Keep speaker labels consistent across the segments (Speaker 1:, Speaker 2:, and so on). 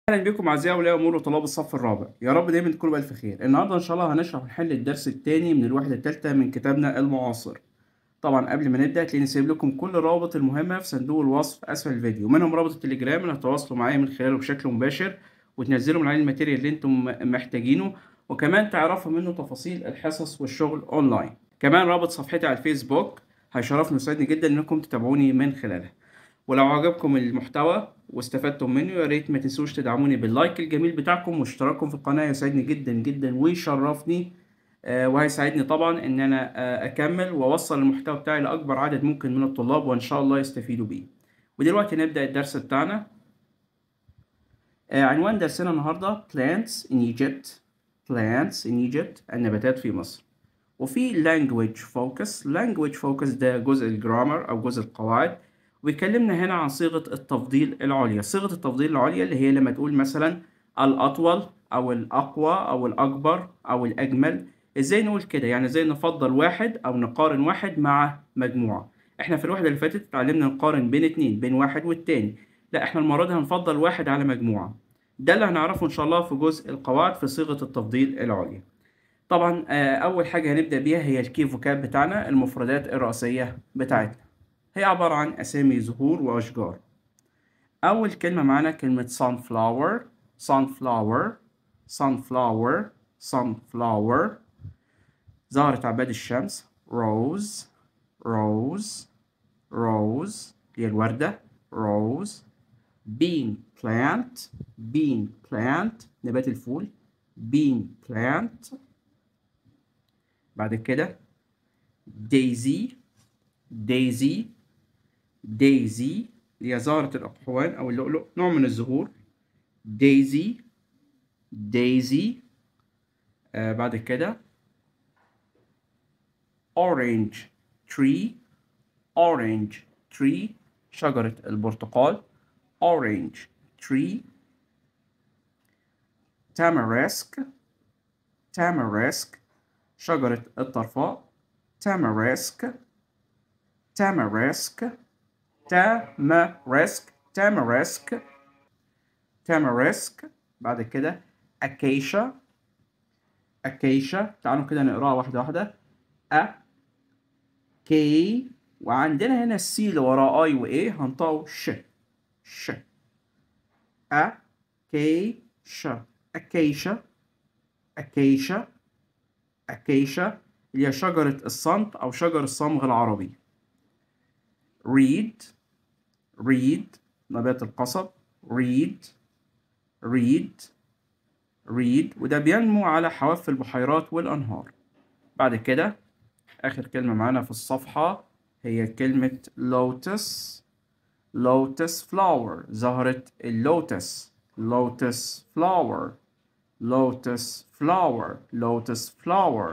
Speaker 1: اهلا بكم اعزائي اولياء امور وطلاب الصف الرابع يا رب دايما تكونوا بالف خير النهارده ان شاء الله هنشرح ونحل الدرس الثاني من الوحده الثالثه من كتابنا المعاصر طبعا قبل ما نبدا تلاقيني سايب لكم كل الروابط المهمه في صندوق الوصف اسفل الفيديو منهم رابط التليجرام اللي هتواصلوا معايا من خلاله بشكل مباشر وتنزلوا من عليه الماتيريال اللي انتم محتاجينه وكمان تعرفوا منه تفاصيل الحصص والشغل اونلاين كمان رابط صفحتي على الفيسبوك هيشرفني ويسعدني جدا انكم تتابعوني من خلالها ولو عجبكم المحتوى واستفدتم منه يا ريت ما تنسوش تدعموني باللايك الجميل بتاعكم واشتراككم في القناه يسعدني جدا جدا ويشرفني آه وهيساعدني طبعا ان انا آه اكمل واوصل المحتوى بتاعي لاكبر عدد ممكن من الطلاب وان شاء الله يستفيدوا بيه ودلوقتي نبدا الدرس بتاعنا آه عنوان درسنا النهارده plants in Egypt plants in Egypt النباتات في مصر وفي language focus language focus ده جزء الجرامر او جزء القواعد ويكلمنا هنا عن صيغة التفضيل العليا صيغة التفضيل العليا اللي هي لما تقول مثلا الأطول أو الأقوى أو الأكبر أو الأجمل إزاي نقول كده يعني إزاي نفضل واحد أو نقارن واحد مع مجموعة إحنا في الوحدة اللي فاتت اتعلمنا نقارن بين اتنين بين واحد والتاني لا إحنا المرة دي هنفضل واحد على مجموعة ده اللي هنعرفه إن شاء الله في جزء القواعد في صيغة التفضيل العليا طبعا أول حاجة هنبدأ بيها هي الكي فوكاب بتاعنا المفردات الرئيسية بتاعتنا هي عبارة عن أسامي زهور وأشجار أول كلمة معانا كلمة sunflower sunflower sunflower sunflower زهرة عباد الشمس rose rose rose هي الوردة rose bean plant bean plant نبات الفول bean plant بعد كده daisy daisy دايزي اللي هي زهرة الأقحوان أو اللؤلؤ نوع من الزهور دايزي دايزي آه بعد كده orange tree orange tree شجرة البرتقال orange tree tamarisk tamarisk شجرة الطرفاء tamarisk tamarisk tamarisk tamarisk tamarisk بعد كده acacia acacia تعالوا كده نقراها واحدة واحدة a k وعندنا هنا السي اللي وراه اي وايه هنطقه ش ش a k ش acacia acacia acacia اللي هي شجرة الصمت أو شجر الصمغ العربي reed reed نبات القصب reed reed reed وده بينمو على حواف البحيرات والأنهار بعد كده آخر كلمة معانا في الصفحة هي كلمة lotus lotus flower زهرة اللوتس lotus flower lotus flower lotus flower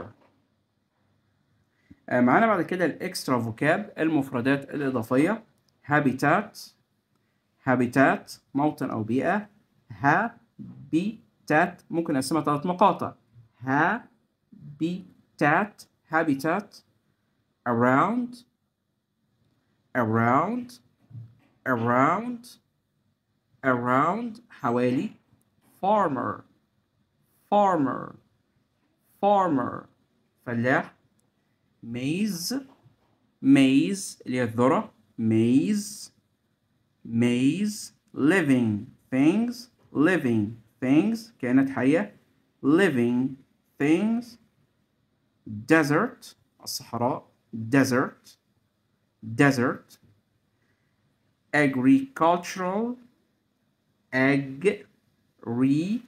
Speaker 1: معانا بعد كده الاكسترا فوكاب المفردات الإضافية هابيتات هابيتات موطن أو بيئة هابيتات ممكن نقسمها ثلاث مقاطع هابيتات هابيتات around around around around حوالي farmer farmer farmer فلاح maize maize اللي هي الذرة maize maize living things living things كائنات حية living things desert الصحراء desert desert agricultural ag re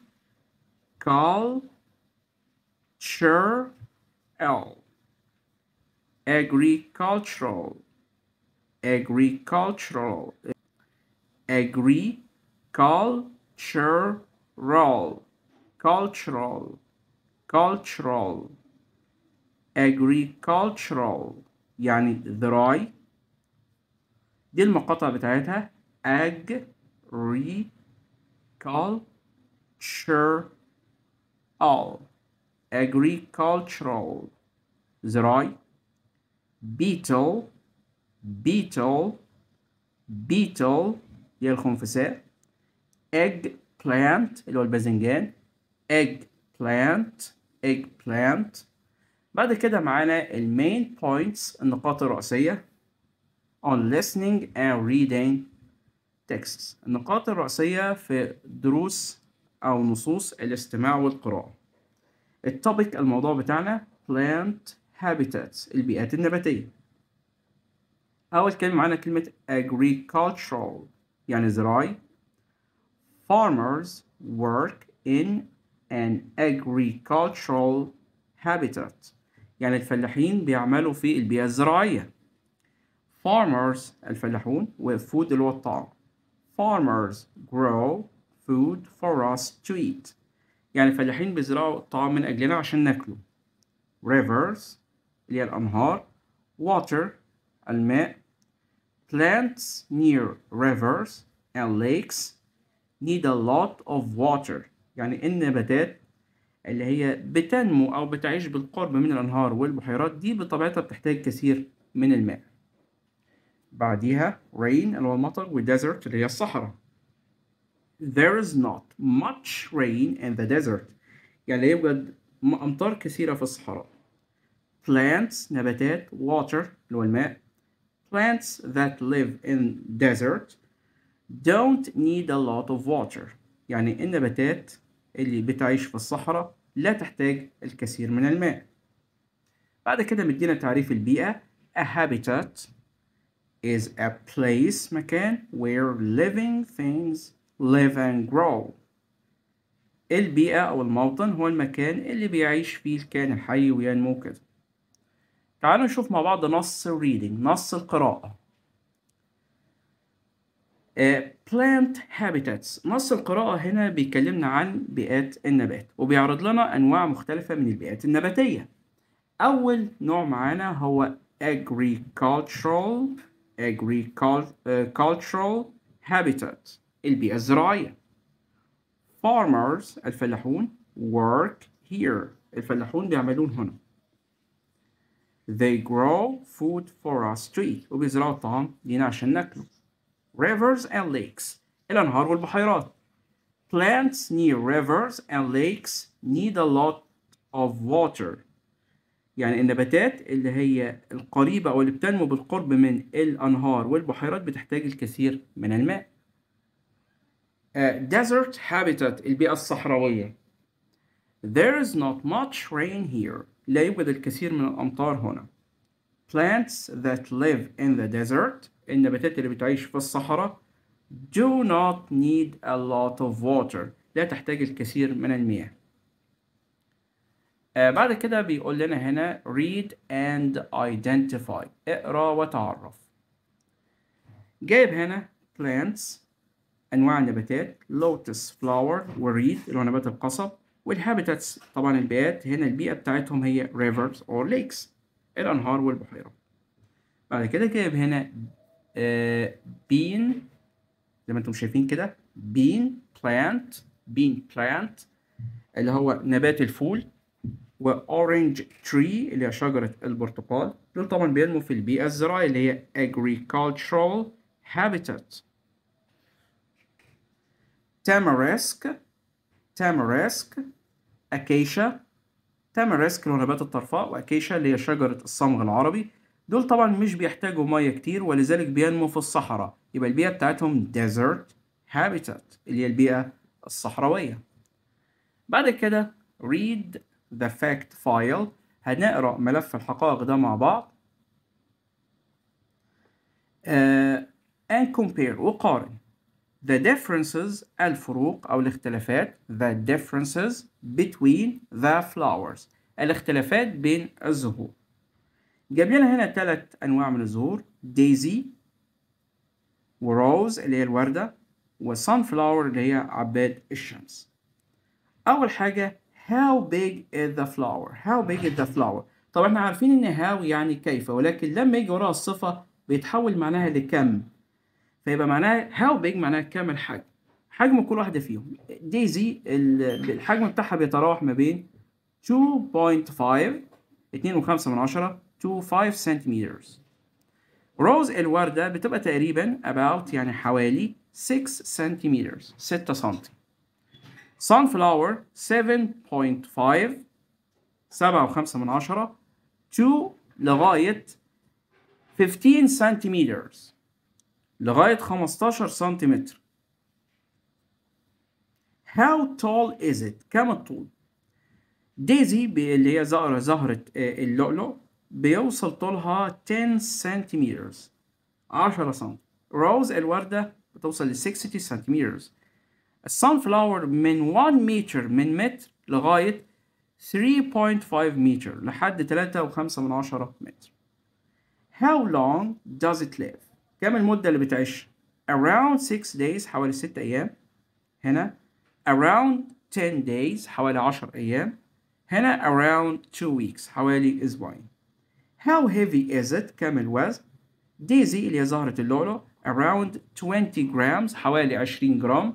Speaker 1: culture l agricultural agricultural agricultural cultural cultural agricultural يعني ذراعي دي المقاطع بتاعتها agricultural agricultural زراعي beetle beetle beetle هي الخنفساء egg plant اللي هو الباذنجان egg plant egg plant بعد كده معانا المين points النقاط الرئيسية on listening and reading texts النقاط الرئيسية في دروس أو نصوص الاستماع والقراءة التوبيك الموضوع بتاعنا plant habitats البيئات النباتية أول كلمة معانا كلمة agricultural يعني زراعي farmers work in an agricultural habitat يعني الفلاحين بيعملوا في البيئة الزراعية farmers الفلاحون وfood اللي هو الطعام farmers grow food for us to eat يعني الفلاحين بيزرعوا الطعام من أجلنا عشان ناكله rivers اللي هي الأنهار water الماء plants near rivers and lakes need a lot of water يعني النباتات اللي هي بتنمو أو بتعيش بالقرب من الأنهار والبحيرات دي بطبيعتها بتحتاج كثير من الماء بعديها rain اللي هو المطر و desert اللي هي الصحراء there is not much rain in the desert يعني لا يوجد أمطار كثيرة في الصحراء plants نباتات water اللي هو الماء plants that live in desert don't need a lot of water يعني النباتات اللي بتعيش في الصحراء لا تحتاج الكثير من الماء بعد كده مدينا تعريف البيئة a habitat is a place مكان where living things live and grow البيئة أو الموطن هو المكان اللي بيعيش فيه الكائن الحي وينمو كده تعالوا نشوف مع بعض نص reading نص القراءة uh, plant habitats نص القراءة هنا بيكلمنا عن بيئات النبات وبيعرض لنا أنواع مختلفة من البيئات النباتية أول نوع معانا هو agricultural agricultural habitat البيئة الزراعية farmers الفلاحون work here الفلاحون بيعملون هنا they grow food for us to eat وبيزرعوا الطعام لينا عشان ناكله rivers and lakes الأنهار والبحيرات plants near rivers and lakes need a lot of water يعني النباتات اللي هي القريبة أو اللي بتنمو بالقرب من الأنهار والبحيرات بتحتاج الكثير من الماء uh, desert habitat البيئة الصحراوية there is not much rain here لا يوجد الكثير من الأمطار هنا plants that live in the desert النباتات اللي بتعيش في الصحراء do not need a lot of water لا تحتاج الكثير من المياه آه بعد كده بيقول لنا هنا read and identify اقرا وتعرف جايب هنا plants انواع النباتات lotus flower وريد اللي هو نبات القصب والهابيتاتس طبعا البيئات هنا البيئة بتاعتهم هي rivers or lakes الأنهار والبحيرات بعد كده جايب هنا آه bean زي ما انتم شايفين كده bean plant bean plant اللي هو نبات الفول وأورنج تري اللي هي شجرة البرتقال دول طبعا بينمو في البيئة الزراعية اللي هي agricultural habitat tamarisk tamarisk أكيشا تاماريسك اللي هو نبات الطرفاء وأكيشا اللي هي شجرة الصمغ العربي دول طبعا مش بيحتاجوا مية كتير ولذلك بينمو في الصحراء يبقى البيئة بتاعتهم desert habitat اللي هي البيئة الصحراوية بعد كده read the fact file هنقرأ ملف الحقائق ده مع بعض uh, and compare وقارن the differences الفروق أو الاختلافات the differences between the flowers الاختلافات بين الزهور جاب لنا هنا ثلاث أنواع من الزهور دايزي وروز اللي هي الوردة وسانفلاور اللي هي عباد الشمس أول حاجة how big is the flower how big is the flower طبعا احنا عارفين ان how يعني كيف ولكن لما يجي وراها الصفة بيتحول معناها لكم فيبقى معناها how big معناها كم الحجم حجم كل واحدة فيهم دايزي الحجم بتاعها بيتراوح ما بين 2.5 2.5 من عشرة to 5 سنتيمتر روز الوردة بتبقى تقريبا about يعني حوالي 6 سنتيمتر 6 سنتي sunflower 7.5 سبعة وخمسة من عشرة to لغاية 15 centimeters لغاية 15 سنتيمتر How tall is it؟ كم الطول؟ ديزي اللي هي زهرة زهرة اللؤلؤ بيوصل طولها 10 سنتيمتر 10 سم روز الوردة بتوصل ل 60 سنتيمتر السانفلاور من 1 متر من متر لغاية 3.5 متر لحد 3.5 من عشرة متر How long does it live؟ كم المدة اللي بتعيش؟ Around 6 days حوالي 6 أيام هنا around 10 days حوالي 10 أيام هنا around 2 weeks حوالي أسبوعين How heavy is it؟ كم الوزن؟ ديزي اللي هي زهرة اللؤلؤ around 20 grams حوالي 20 جرام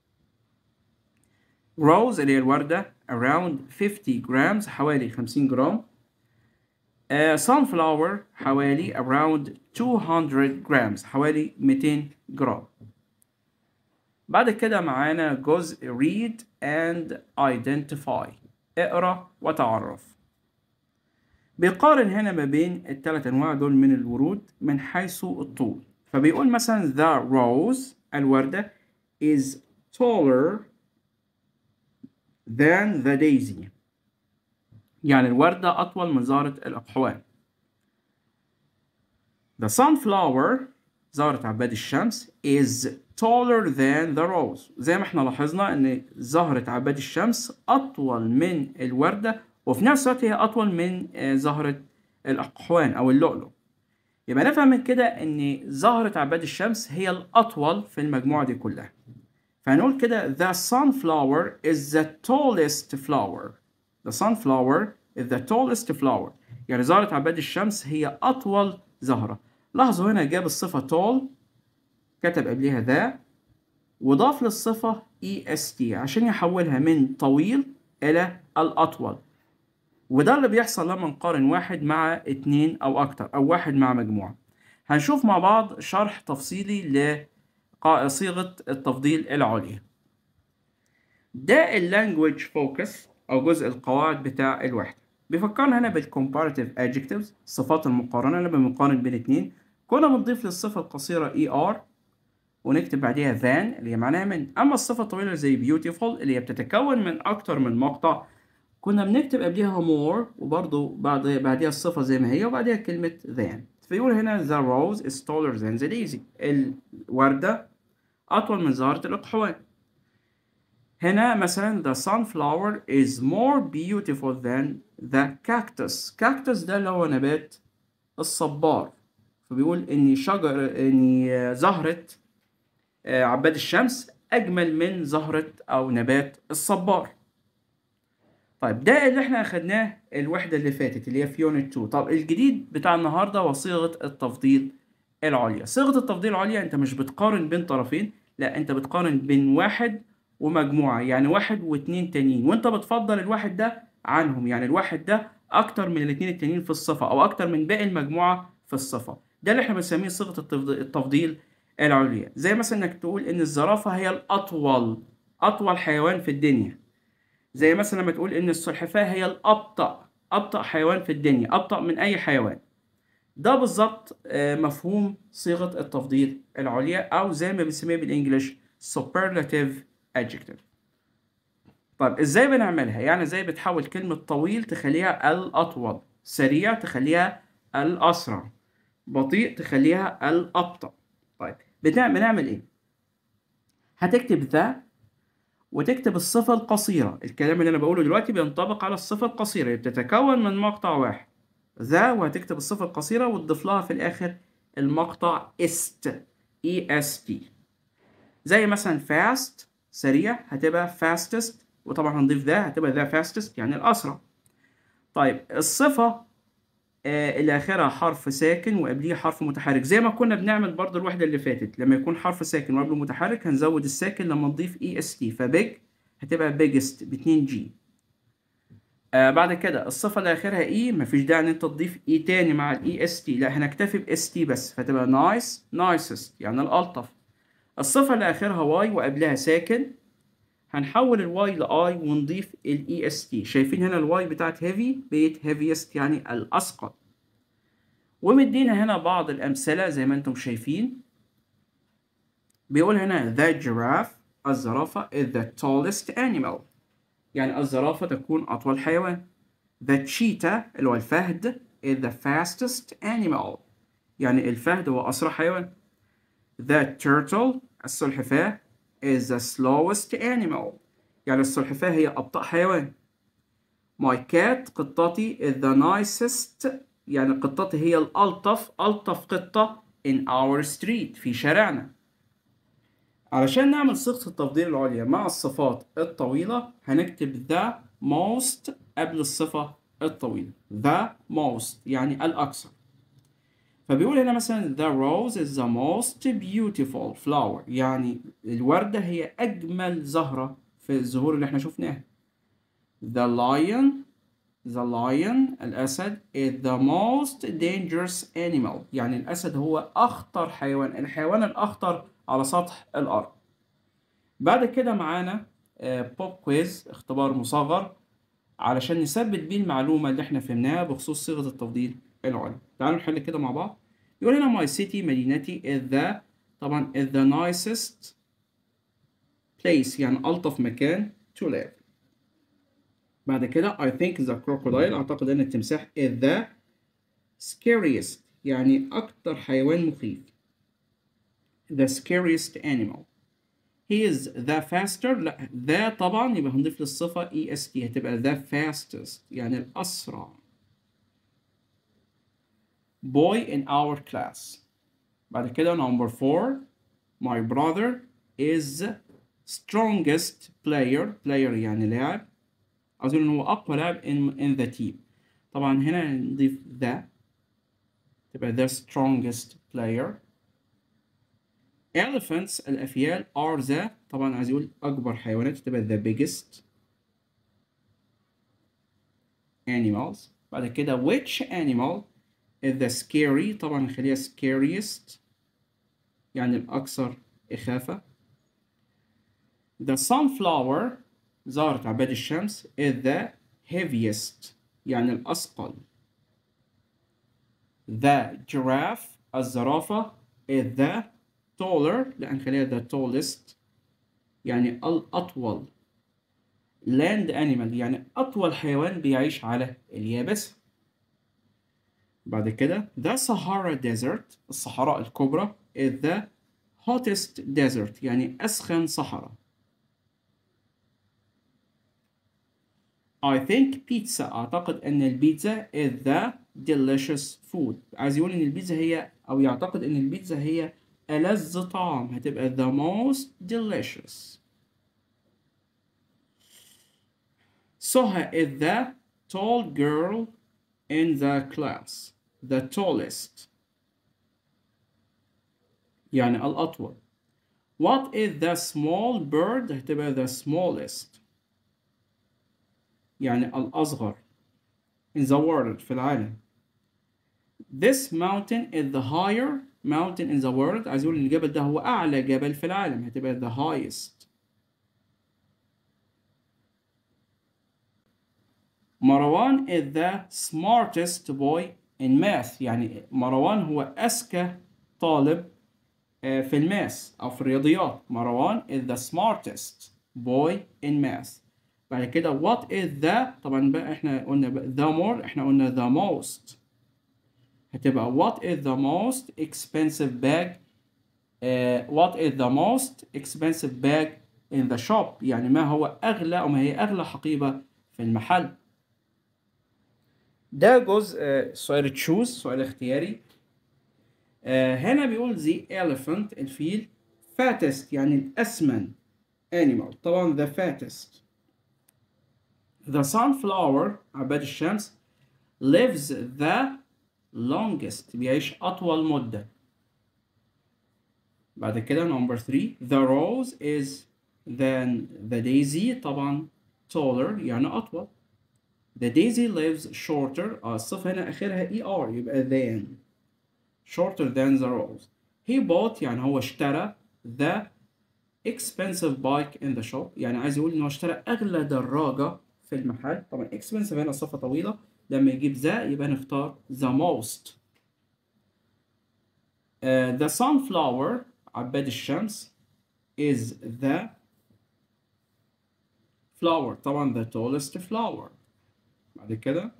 Speaker 1: روز اللي هي الوردة around 50 grams حوالي 50 جرام uh, sunflower حوالي around 200 grams حوالي 200 جرام بعد كده معانا جزء read and identify اقرا وتعرف بيقارن هنا ما بين الثلاث انواع دول من الورود من حيث الطول فبيقول مثلا the rose الوردة is taller than the daisy يعني الوردة أطول من زهرة الأقحوان the sunflower زهرة عباد الشمس is taller than the rose زي ما احنا لاحظنا ان زهرة عباد الشمس أطول من الوردة وفي نفس الوقت هي أطول من زهرة الأقحوان أو اللؤلؤ يبقى نفهم من كده ان زهرة عباد الشمس هي الأطول في المجموعة دي كلها فهنقول كده the sunflower is the tallest flower the sunflower is the tallest flower يعني زهرة عباد الشمس هي أطول زهرة لاحظوا هنا جاب الصفة tall كتب قبلها ذا وضاف للصفة est عشان يحولها من طويل إلى الأطول وده اللي بيحصل لما نقارن واحد مع اتنين أو أكتر أو واحد مع مجموعة هنشوف مع بعض شرح تفصيلي لصيغة التفضيل العليا ده اللانجوج فوكس أو جزء القواعد بتاع الوحدة بيفكرنا هنا بالcomparative adjectives صفات المقارنة لما بنقارن بين اتنين كنا بنضيف للصفة القصيرة er ونكتب بعديها than اللي هي معناها من أما الصفة الطويلة زي beautiful اللي هي بتتكون من أكتر من مقطع كنا بنكتب قبلها more وبرضه بعد بعديها الصفة زي ما هي وبعديها كلمة than فيقول هنا the rose is taller than the daisy الوردة أطول من زهرة الأقحوان هنا مثلا the sunflower is more beautiful than the cactus cactus ده اللي هو نبات الصبار فبيقول إن شجر إن زهرة عباد الشمس أجمل من زهرة أو نبات الصبار طيب ده اللي احنا أخدناه الوحدة اللي فاتت اللي هي في يونت 2 طب الجديد بتاع النهاردة هو صيغة التفضيل العليا صيغة التفضيل العليا أنت مش بتقارن بين طرفين لا أنت بتقارن بين واحد ومجموعة يعني واحد واتنين تانيين وأنت بتفضل الواحد ده عنهم يعني الواحد ده أكتر من الاتنين التانيين في الصفة أو أكتر من باقي المجموعة في الصفة ده اللي احنا بنسميه صيغة التفضيل العليا زي مثلا انك تقول ان الزرافة هي الاطول اطول حيوان في الدنيا زي مثلا لما تقول ان السلحفاة هي الابطأ ابطأ حيوان في الدنيا ابطأ من اي حيوان ده بالظبط مفهوم صيغة التفضيل العليا او زي ما بنسميها بالانجلش superlative adjective طيب ازاي بنعملها يعني ازاي بتحول كلمة طويل تخليها الاطول سريع تخليها الاسرع بطيء تخليها الابطأ طيب بنعمل ايه هتكتب ذا وتكتب الصفة القصيرة الكلام اللي انا بقوله دلوقتي بينطبق على الصفة القصيرة اللي بتتكون من مقطع واحد ذا وهتكتب الصفة القصيرة وتضيف لها في الاخر المقطع است اي اس تي زي مثلا fast سريع هتبقى fastest وطبعا هنضيف ذا هتبقى ذا fastest يعني الاسرع طيب الصفة آه اللي اخرها حرف ساكن وقبليه حرف متحرك زي ما كنا بنعمل برضو الوحده اللي فاتت لما يكون حرف ساكن وقبله متحرك هنزود الساكن لما نضيف اي اس تي فبيج هتبقى بيجست ب 2 جي آه بعد كده الصفه اللي اخرها اي مفيش داعي ان انت تضيف اي تاني مع الاي اس تي لا هنكتفي باس تي بس فتبقى نايس نايسست يعني الالطف الصفه اللي اخرها واي وقبلها ساكن هنحول الواي لاي ونضيف الاي اس تي شايفين هنا الواي بتاعت heavy بقت heaviest يعني الأثقل ومدينا هنا بعض الأمثلة زي ما انتم شايفين بيقول هنا the giraffe الزرافة is the tallest animal يعني الزرافة تكون أطول حيوان the cheetah اللي هو الفهد is the fastest animal يعني الفهد هو أسرع حيوان the turtle السلحفاة is the slowest animal يعني السلحفاة هي أبطأ حيوان my cat قطتي is the nicest يعني قطتي هي الألطف ألطف قطة in our street في شارعنا علشان نعمل صيغة التفضيل العليا مع الصفات الطويلة هنكتب the most قبل الصفة الطويلة the most يعني الأكثر فبيقول هنا مثلا the rose is the most beautiful flower يعني الوردة هي أجمل زهرة في الزهور اللي احنا شفناها the lion the lion الأسد is the most dangerous animal يعني الأسد هو أخطر حيوان الحيوان الأخطر على سطح الأرض بعد كده معانا بوب كويز اختبار مصغر علشان نثبت بيه المعلومة اللي احنا فهمناها بخصوص صيغة التفضيل العليا تعالوا نحل كده مع بعض يقول هنا my city مدينتي is the طبعا is the nicest place يعني ألطف مكان to live بعد كده I think the crocodile أعتقد أن التمساح is the scariest يعني أكتر حيوان مخيف the scariest animal he is the faster لا the طبعا يبقى هنضيف للصفة est هتبقى the fastest يعني الأسرع boy in our class بعد كده number four my brother is strongest player player يعني لاعب أظن إن هو أقوى لاعب in, in the team طبعا هنا نضيف the تبقى the strongest player elephants الأفيال are the طبعا عايز يقول أكبر حيوانات تبقى the biggest animals بعد كده which animal is the scary طبعا نخليها scariest يعني الأكثر إخافة the sunflower زهرة عباد الشمس is the heaviest يعني الأثقل the giraffe الزرافة is the taller لا نخليها the tallest يعني الأطول land animal يعني أطول حيوان بيعيش على اليابسة بعد كده the Sahara Desert الصحراء الكبرى is the hottest desert يعني أسخن صحراء I think pizza أعتقد أن البيتزا is the delicious food عايز يقول إن البيتزا هي أو يعتقد إن البيتزا هي ألذ طعام هتبقى the most delicious Soha is the tall girl in the class the tallest يعني الأطول What is the small bird هتبقى the smallest يعني الأصغر in the world في العالم This mountain is the higher mountain in the world عايز أقول إن الجبل ده هو أعلى جبل في العالم هتبقى the highest مروان is the smartest boy in math يعني مروان هو أذكى طالب في الماس أو في الرياضيات مروان is the smartest boy in math بعد كده what is the طبعا بقى احنا قلنا بقى the more احنا قلنا the most هتبقى what is the most expensive bag uh, what is the most expensive bag in the shop يعني ما هو أغلى أو ما هي أغلى حقيبة في المحل ده جزء uh, سؤال تشوز سؤال اختياري uh, هنا بيقول the elephant الفيل fattest يعني الأسمن animal طبعا the fattest The sunflower عباد الشمس lives the longest بيعيش أطول مدة بعد كده number three the rose is than the daisy طبعا taller يعني أطول the daisy lives shorter الصفة هنا آخرها er يبقى than shorter than the rose he bought يعني هو اشترى the expensive bike in the shop يعني عايز يقول إن هو اشترى أغلى دراجة في المحل طبعا expensive هنا صفة طويلة لما يجيب ذا يبقى نختار the most uh, the sunflower عباد الشمس is the flower طبعا the tallest flower بعد كده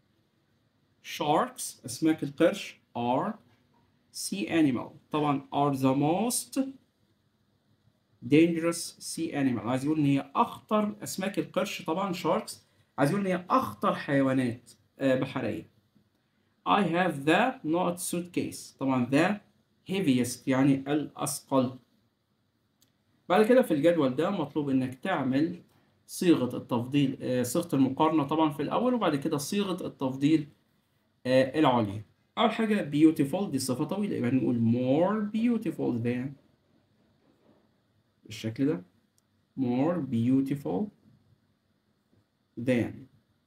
Speaker 1: sharks أسماك القرش are sea animal طبعا are the most dangerous sea animal عايز يقول ان هي اخطر اسماك القرش طبعا sharks عايز يقول ان هي اخطر حيوانات بحرية I have the not suitcase طبعا the heaviest يعني الأثقل بعد كده في الجدول ده مطلوب انك تعمل صيغة التفضيل صيغة المقارنة طبعا في الأول وبعد كده صيغة التفضيل العليا أول حاجة beautiful دي صفة طويلة يبقى نقول more beautiful than بالشكل ده more beautiful than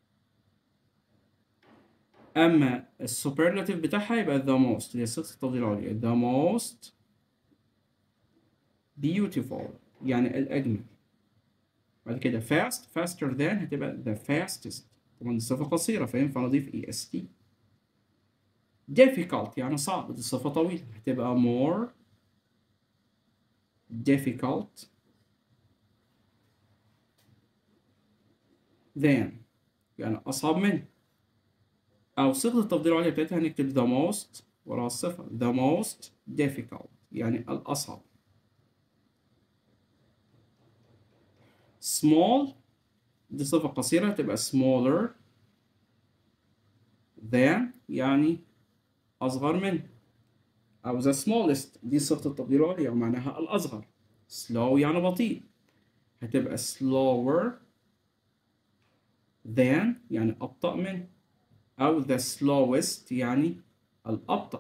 Speaker 1: أما السوبرلاتيف بتاعها يبقى the most اللي هي صيغة التفضيل العليا the most beautiful يعني الأجمل بعد كده fast faster than هتبقى the fastest طبعا دي صفة قصيرة فينفع نضيف est difficult يعني صعب دي صفة طويلة هتبقى more difficult than يعني أصعب من أو صيغة التفضيل العليا بتاعتها هنكتب the most وراها الصفة the most difficult يعني الأصعب small دي صفة قصيرة تبقى smaller than يعني أصغر من أو the smallest دي صيغة التفضيل العليا ومعناها الأصغر slow يعني بطيء هتبقى slower than يعني أبطأ من أو the slowest يعني الأبطأ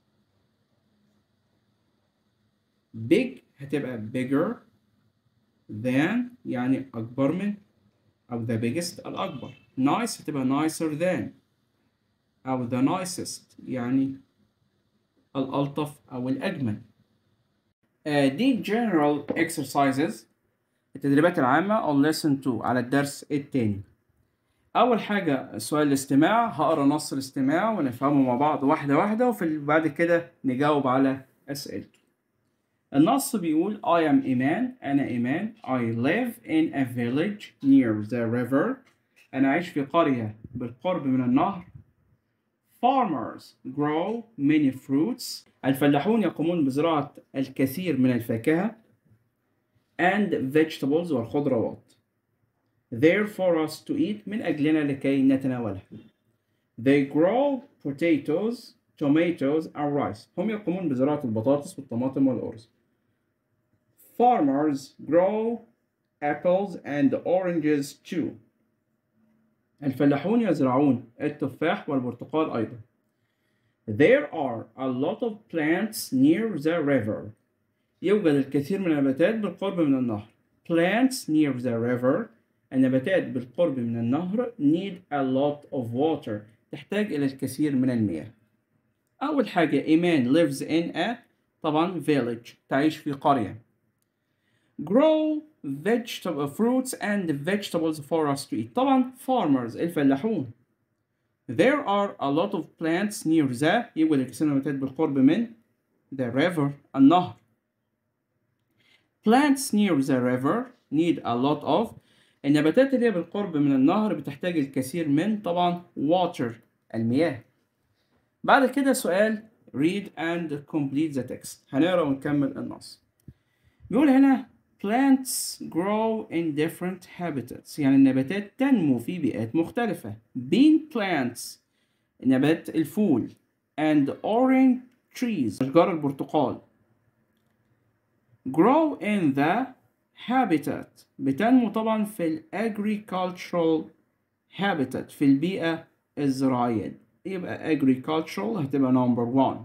Speaker 1: big هتبقى bigger than يعني أكبر من أو the biggest الأكبر nice هتبقى nicer than أو the nicest يعني الألطف أو الأجمل uh, دي general exercises التدريبات العامة on lesson 2 على الدرس التاني أول حاجة سؤال الاستماع هقرا نص الاستماع ونفهمه مع بعض واحدة واحدة وفي بعد كده نجاوب على أسئلته النص بيقول I am إيمان أنا إيمان I live in a village near the river أنا أعيش في قرية بالقرب من النهر Farmers grow many fruits الفلاحون يقومون بزراعة الكثير من الفاكهة and vegetables والخضروات They're for us to eat من أجلنا لكي نتناولها They grow potatoes, tomatoes and rice هم يقومون بزراعة البطاطس والطماطم والأرز Farmers grow apples and oranges too الفلاحون يزرعون التفاح والبرتقال أيضا There are a lot of plants near the river يوجد الكثير من النباتات بالقرب من النهر Plants near the river النباتات بالقرب من النهر need a lot of water تحتاج إلى الكثير من المياه أول حاجة إيمان lives in a طبعا village تعيش في قرية grow vegetable fruits and vegetables for us to eat طبعا farmers الفلاحون there are a lot of plants near the يوجد الكثير من النباتات بالقرب من the river النهر plants near the river need a lot of النباتات اللي هي بالقرب من النهر بتحتاج الكثير من طبعا water المياه بعد كده سؤال read and complete the text هنقرا ونكمل النص بيقول هنا plants grow in different habitats يعني النباتات تنمو في بيئات مختلفة bean plants نبات الفول and orange trees أشجار البرتقال grow in the habitat بتنمو طبعا في ال agricultural habitat في البيئة الزراعية يبقى agricultural هتبقى number one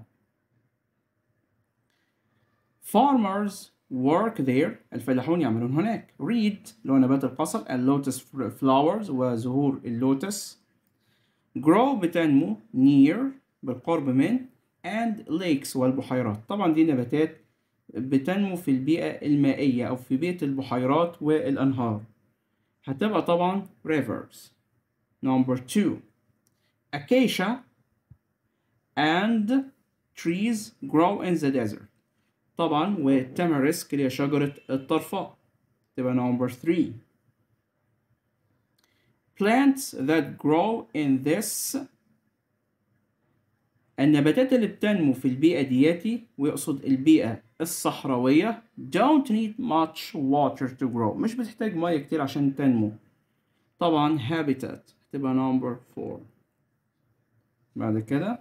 Speaker 1: farmers work there الفلاحون يعملون هناك read اللي هو نبات القصب اللوتس flowers وزهور اللوتس grow بتنمو near بالقرب من and lakes والبحيرات طبعا دي نباتات بتنمو في البيئة المائية أو في بيئة البحيرات والأنهار هتبقى طبعا rivers number two acacia and trees grow in the desert طبعا والتمارسك اللي هي شجرة الطرفاء تبقى number three plants that grow in this النباتات اللي بتنمو في البيئة دياتي ويقصد البيئة الصحراوية don't need much water to grow مش بتحتاج مية كتير عشان تنمو طبعا habitat تبقى number 4 بعد كده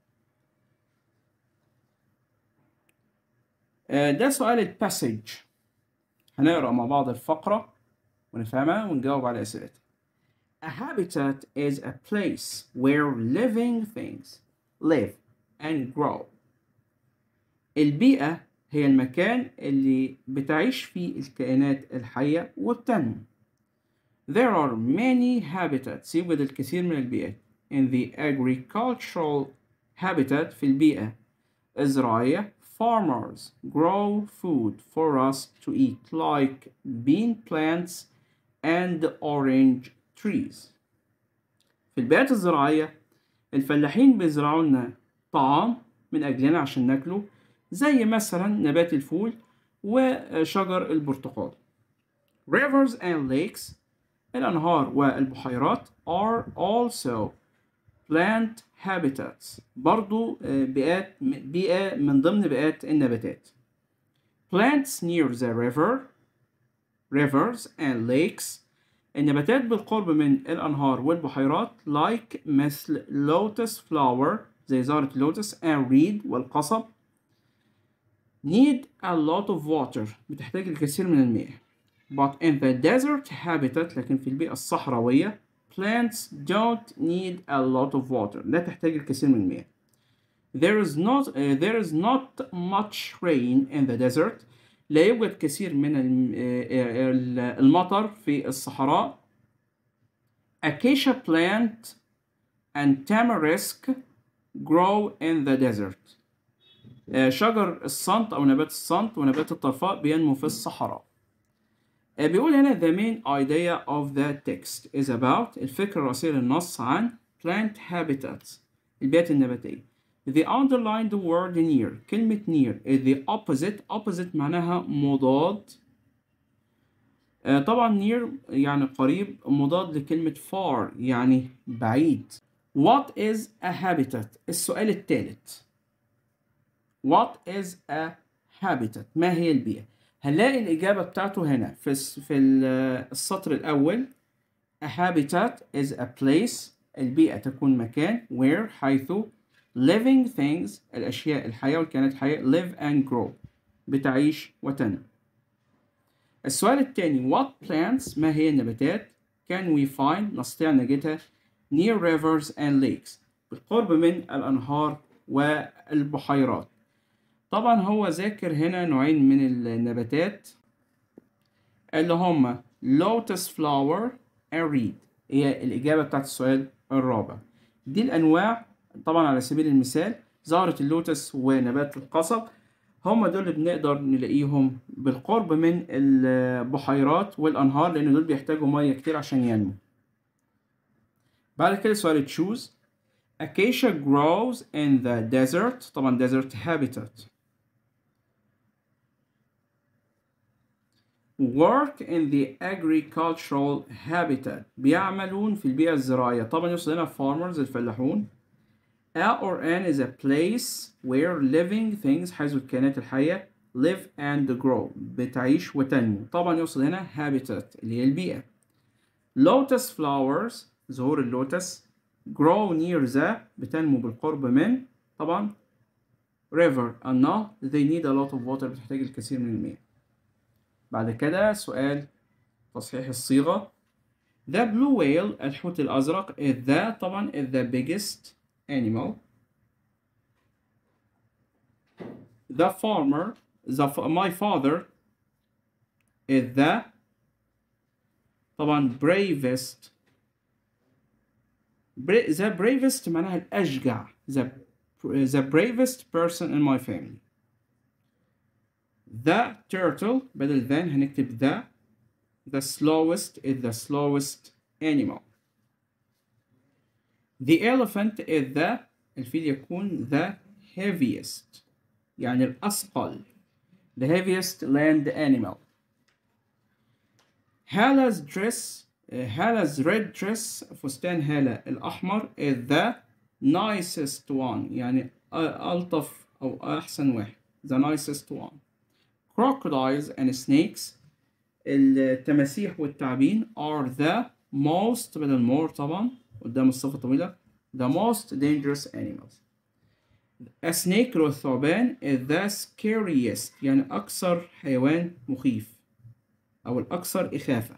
Speaker 1: آه، ده سؤال الباسج هنقرأ مع بعض الفقرة ونفهمها ونجاوب على أسئلتها A habitat is a place where living things live and grow. البيئة هي المكان اللي بتعيش فيه الكائنات الحية وبتنمو. There are many habitats يوجد الكثير من البيئات in the agricultural habitat في البيئة الزراعية farmers grow food for us to eat like bean plants and orange trees في البيئات الزراعية الفلاحين بيزرعوا لنا طعام من أجلنا عشان ناكله زي مثلا نبات الفول وشجر البرتقال rivers and lakes الأنهار والبحيرات are also plant habitats برضو بيئات بيئة من ضمن بيئات النباتات plants near the river rivers and lakes النباتات بالقرب من الأنهار والبحيرات like مثل lotus flower زي زهرة اللوتس and reed والقصب need a lot of water بتحتاج الكثير من المياه but in the desert habitat لكن في البيئة الصحراوية plants don't need a lot of water لا تحتاج الكثير من المياه there is not uh, there is not much rain in the desert لا يوجد كثير من المطر في الصحراء acacia plant and tamarisk grow in the desert شجر الصنط أو نبات الصنط ونبات الطرفاء بينمو في الصحراء بيقول هنا the main idea of the text is about الفكرة الرئيسية للنص عن plant habitats البيئات النباتية the underlined word near كلمة near is the opposite opposite معناها مضاد طبعا near يعني قريب مضاد لكلمة far يعني بعيد what is a habitat السؤال الثالث what is a habitat ما هي البيئة هنلاقي الإجابة بتاعته هنا في في السطر الأول a habitat is a place البيئة تكون مكان where حيث living things الأشياء الحية والكائنات الحية live and grow بتعيش وتنمو السؤال الثاني what plants ما هي النباتات can we find نستطيع نجدها near rivers and lakes بالقرب من الأنهار والبحيرات طبعا هو ذاكر هنا نوعين من النباتات اللي هما lotus flower and reed هي الإجابة بتاعت السؤال الرابع دي الأنواع طبعا على سبيل المثال زهرة اللوتس ونبات القصب هما دول اللي بنقدر نلاقيهم بالقرب من البحيرات والأنهار لأن دول بيحتاجوا مية كتير عشان ينمو بعد كده سؤال choose Acacia grows in the desert طبعا desert habitat work in the agricultural habitat بيعملون في البيئة الزراعية طبعا يوصل هنا farmers الفلاحون A or N is a place where living things حيث الكائنات الحية live and grow بتعيش وتنمو طبعا يوصل هنا habitat اللي هي البيئة lotus flowers زهور اللوتس grow near the بتنمو بالقرب من طبعا river النهر they need a lot of water بتحتاج الكثير من المياه بعد كده سؤال تصحيح الصيغة The blue whale الحوت الأزرق is the طبعا is the biggest animal The farmer the my father is the طبعا bravest the bravest معناها الأشجع the, the bravest person in my family the turtle بدل than هنكتب the the slowest is the slowest animal the elephant is the الفيل يكون the heaviest يعني الأثقل the heaviest land animal هالة dress هالة red dress فستان هالة الأحمر is the nicest one يعني ألطف أو أحسن واحد the nicest one crocodiles and snakes التماسيح والتعابين are the most بدل more طبعا قدام الصفة طويلة the most dangerous animals a snake اللي هو الثعبان is the scariest يعني أكثر حيوان مخيف أو الأكثر إخافة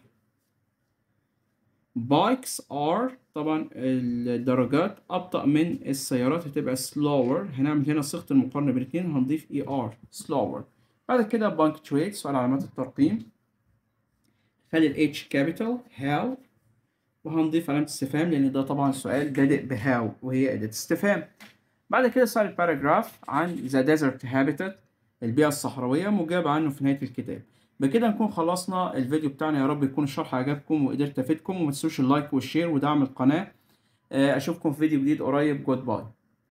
Speaker 1: bikes are طبعا الدراجات أبطأ من السيارات هتبقى slower هنعمل هنا صيغة المقارنة بين الاتنين هنضيف er slower بعد كده punctuate سؤال علامات الترقيم خلي ال H capital how وهنضيف علامة استفهام لأن ده طبعا سؤال بادئ بهاو وهي أداة استفهام بعد كده سؤال الباراجراف عن the desert habitat البيئة الصحراوية مجاب عنه في نهاية الكتاب بكده نكون خلصنا الفيديو بتاعنا يا رب يكون الشرح عجبكم وقدرت افيدكم وما تنسوش اللايك والشير ودعم القناة اشوفكم في فيديو جديد قريب جود باي